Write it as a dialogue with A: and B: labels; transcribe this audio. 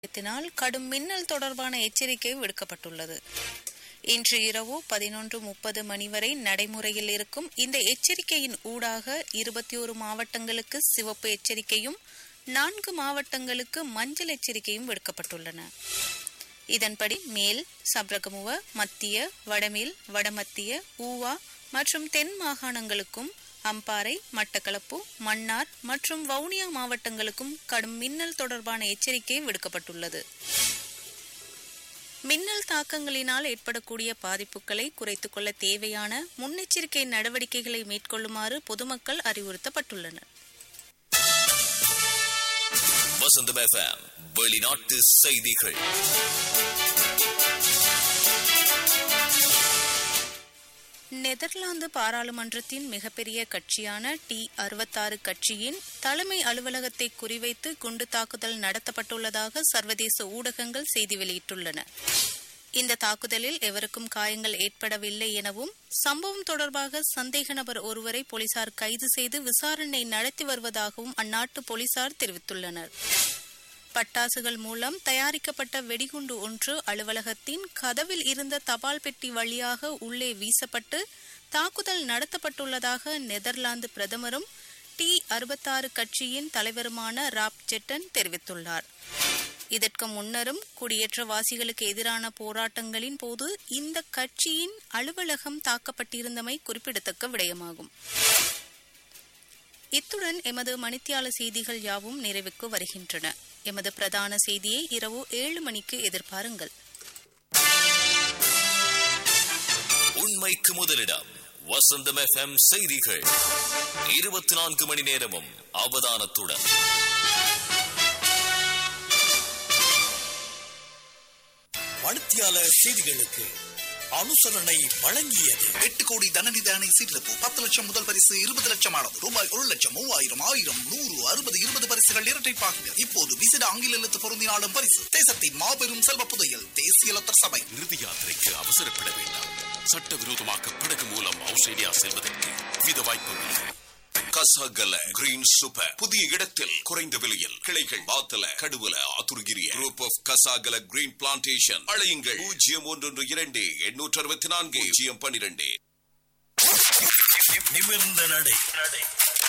A: த்தினால் கடும் மின்னல் தொடர்பான எச்சரிக்கை விடுக்கப்பட்டுள்ளது இன்று இரவு பதினொன்று முப்பது மணி வரை நடைமுறையில் இருக்கும் இந்த எச்சரிக்கையின் ஊடாக இருபத்தி ஒரு மாவட்டங்களுக்கு சிவப்பு எச்சரிக்கையும் நான்கு மாவட்டங்களுக்கு மஞ்சள் எச்சரிக்கையும் விடுக்கப்பட்டுள்ளன இதன்படி மேல் சப்ரகமுவ மத்திய வடமேல் வடமத்திய ஊவா மற்றும் தென் மாகாணங்களுக்கும் அம்பாறை மட்டக்களப்பு மன்னார் மற்றும் வவுனியா மாவட்டங்களுக்கும் கடும் மின்னல் தொடர்பான எச்சரிக்கை விடுக்கப்பட்டுள்ளது மின்னல் தாக்கங்களினால் ஏற்படக்கூடிய பாதிப்புகளை குறைத்துக் கொள்ள தேவையான முன்னெச்சரிக்கை நடவடிக்கைகளை மேற்கொள்ளுமாறு பொதுமக்கள் அறிவுறுத்தப்பட்டுள்ளனர்
B: வசந்தம் எஃப்எம் வெளிநாட்டு செய்திகள்
A: நெதர்லாந்து பாராளுமன்றத்தின் மிகப்பெரிய கட்சியான டி அறுபத்தாறு கட்சியின் தலைமை அலுவலகத்தை குறிவைத்து குண்டு தாக்குதல் நடத்தப்பட்டுள்ளதாக சர்வதேச ஊடகங்கள் செய்தி வெளியிட்டுள்ளன இந்த தாக்குதலில் எவருக்கும் காயங்கள் ஏற்படவில்லை எனவும் சம்பவம் தொடர்பாக சந்தேக நபர் ஒருவரை போலீசார் கைது செய்து விசாரணை நடத்தி வருவதாகவும் அந்நாட்டு போலீசார் தெரிவித்துள்ளனர் பட்டாசுகள் மூலம் தயாரிக்கப்பட்ட வெடிகுண்டு ஒன்று அலுவலகத்தின் கதவில் இருந்த தபால் பெட்டி வழியாக உள்ளே வீசப்பட்டு தாக்குதல் நடத்தப்பட்டுள்ளதாக நெதர்லாந்து பிரதமரும் டி அறுபத்தாறு கட்சியின் தலைவருமான ராப் ஜெட்டன் தெரிவித்துள்ளார் இதற்கு முன்னரும் குடியேற்றவாசிகளுக்கு எதிரான போராட்டங்களின் போது இந்த கட்சியின் அலுவலகம் தாக்கப்பட்டிருந்தமை குறிப்பிடத்தக்க விடயமாகும் இத்துடன் எமது மணித்தியால செய்திகள் யாவும் நிறைவுக்கு வருகின்றன எமது பிரதான செய்தியை இரவு ஏழு மணிக்கு எதிர்பாருங்கள்
B: உண்மைக்கு முதலிடம் வசந்தம் எஃப்எம் செய்திகள் இருபத்தி நான்கு மணி நேரமும் அவதானத்துடன்
C: மணித்தியால செய்திகளுக்கு அனுசரணை வழங்கியது
D: எட்டு கோடி தனநிதானை சீட்டிழப்பு பத்து லட்சம் முதல் பரிசு இருபது லட்சம் ஆனது ரூபாய் ஒரு லட்சம் மூவாயிரம் ஆயிரம் நூறு அறுபது இருபது பரிசுகள் இரட்டைப்பாகின இப்போது விசிட ஆங்கில எழுத்து பொருந்தினாலும் பரிசு தேசத்தின் மாபெரும் செல்வ புதையல் தேசிய லத்தர் சபை
E: இறுதி யாத்திரைக்கு அவசரப்பட வேண்டாம் சட்டவிரோதமாக படகு மூலம் ஆஸ்திரேலியா செல்வதற்கு வித வாய்ப்புகள் கசகல கிரீன் சூப்பர் புதிய இடத்தில் குறைந்த விலையில் கிளைகள் Wattala Kaduwela Athurugiriya group of Kasagala green plantation அழையுங்கள் பூஜ்ஜியம் ஒன்று இரண்டு எண்ணூற்று அறுபத்தி நான்கு பூஜ்ஜியம் பன்னிரண்டு
C: நிமிர்ந்த நடை